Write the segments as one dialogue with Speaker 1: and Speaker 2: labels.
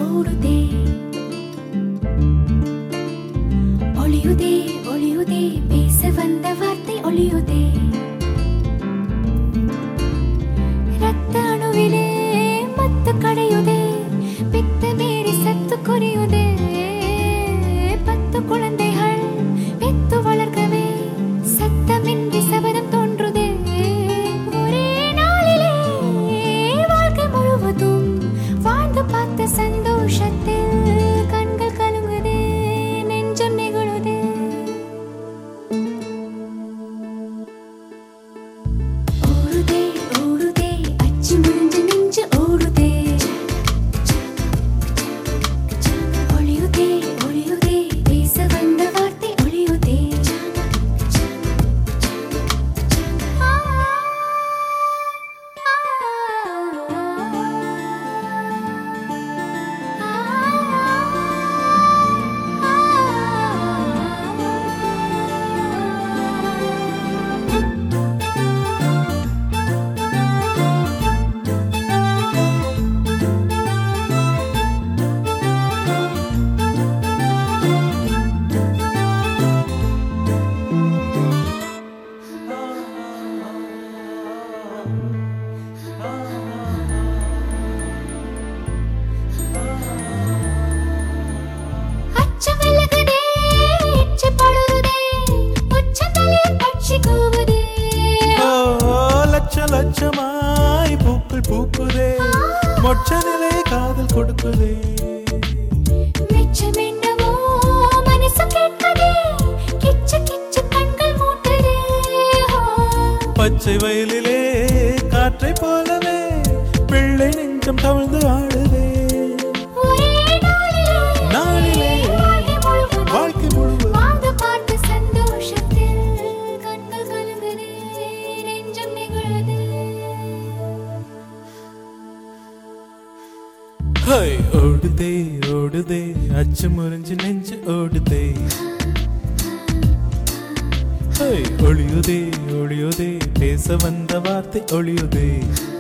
Speaker 1: ஓடுதே ஒளியுதே ஒளியுதே பேச வந்த வார்த்தை ஒளியுதே ரத்த அணுவிலே மத்து கடையுதே பித்த மீறி சத்து குறையுதே பத்து குழந்தைகள் பெத்து வளர்க்கவே சத்தமின்றி சபதம் தோன்றுதே ஒரே நாளிலே வாழ்க்கை முழுவதும் வாழ்ந்து பார்த்த சந்தோஷத்தில் கண்கள் கலங்குதே நெஞ்சம் நெகிழுதே ஓடுதே ஓடுதே அச்சு முடிஞ்சு நெஞ்சு ஓடுதே ஒளியுதே ஒளியுதே பேச வந்த வார்த்தை ஒளியுதே ஆ, அச்சம் விலகுதே, இச்சை படுகுதே, உச்சந்தலையில் பட்சி கூவுதே.
Speaker 2: ஓ லட்ச லட்சமாய் பூக்கள் பூக்குதே மொச்ச நிலை காதல் கொடுக்குதே
Speaker 1: மிச்சம் என்னவோ மனசு கேட்குதே, கிச்சு கிச்சு கண்கள் மூட்டுதே. ஓ,
Speaker 2: பச்சை வயலிலே காற்றை போலவே பிள்ளை நெஞ்சம் கவிழ்ந்து ஆடுதே
Speaker 1: ஒரே நாளிலே
Speaker 2: நாளிலே
Speaker 1: வாழ்க்கை முழுவதும்
Speaker 2: வாழ்க்கை முழுவதும்
Speaker 1: வாழ்ந்து பார்த்த சந்தோஷத்தில் கண்கள் கலங்குதே, நெஞ்சம் நெகிழுதே.
Speaker 2: ஹை ஓடுதே ஓடுதே அச்சு முறிஞ்சு நெஞ்சு ஓடுதே ஹை ஒளியுதே ஒளியுதே பேச வந்த வார்த்தை ஒளியுதே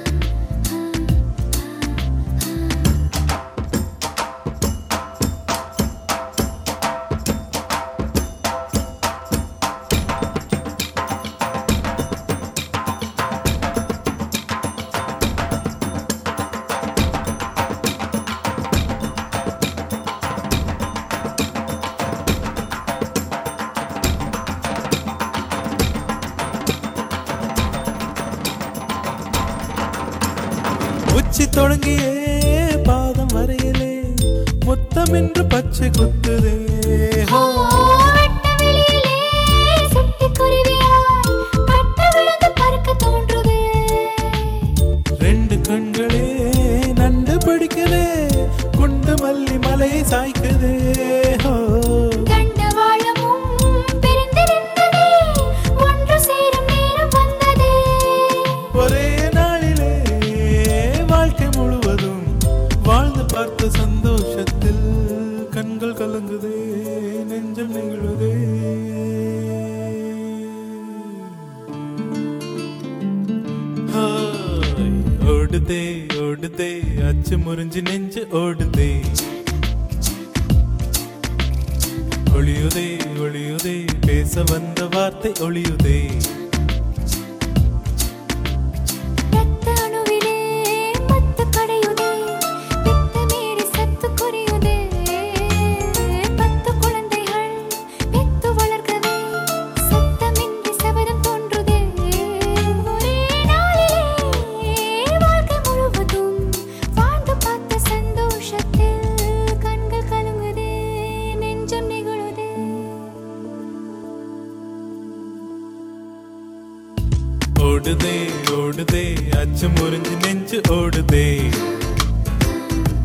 Speaker 2: உச்சி தொடங்கியே பாதம் வரையிலே முத்தம் என்று பச்சை குத்துதே
Speaker 1: ஓ, வட்ட வெளியிலே சிட்டுக்குருவியாய் பட்டு விழுந்து பறக்க தோன்றுதே.
Speaker 2: ரெண்டு கண்களே நண்டு பிடிக்குதே குண்டு மல்லி மலையை சாய்க்குதே ஓ,
Speaker 1: தண்டவாளமும் பிரிந்திருந்ததே, ஒன்று சேரும் நேரம் வந்ததே.
Speaker 2: ஒரே நாளிலே வாழ்க்கை முழுவதும் வாழ்ந்து பார்த்த சந்தோஷத்தில் கண்கள் கலங்குதே நெஞ்சம் நெகிழுதே ஹாய், ஓடுதே ஓடுதே அச்சு முறிஞ்சு நெஞ்சு ஓடுதே ஒளியுதே ஒளியுதே பேச வந்த வார்த்தை ஒளியுதே
Speaker 1: ரத்த அணுவிலே மத்து கடையுதே, பித்த மீறி சத்து குறையுதே. பத்து குழந்தைகள் பெத்து வளர்க்கவே, சத்தமின்றி சபதம் தோன்றுதே. ஒரே நாளிலே வாழ்க்கை முழுவதும் வாழ்ந்து பார்த்த சந்தோஷத்தில் கண்கள் கலங்குதே, நெஞ்சம் நெகிழுதே.
Speaker 2: ஓடுதே ஓடுதே அச்சு முறிஞ்சு நெஞ்சு ஓடுதே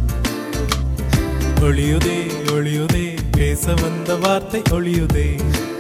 Speaker 2: ஒளியுதே ஒளியுதே பேச வந்த வார்த்தை ஒளியுதே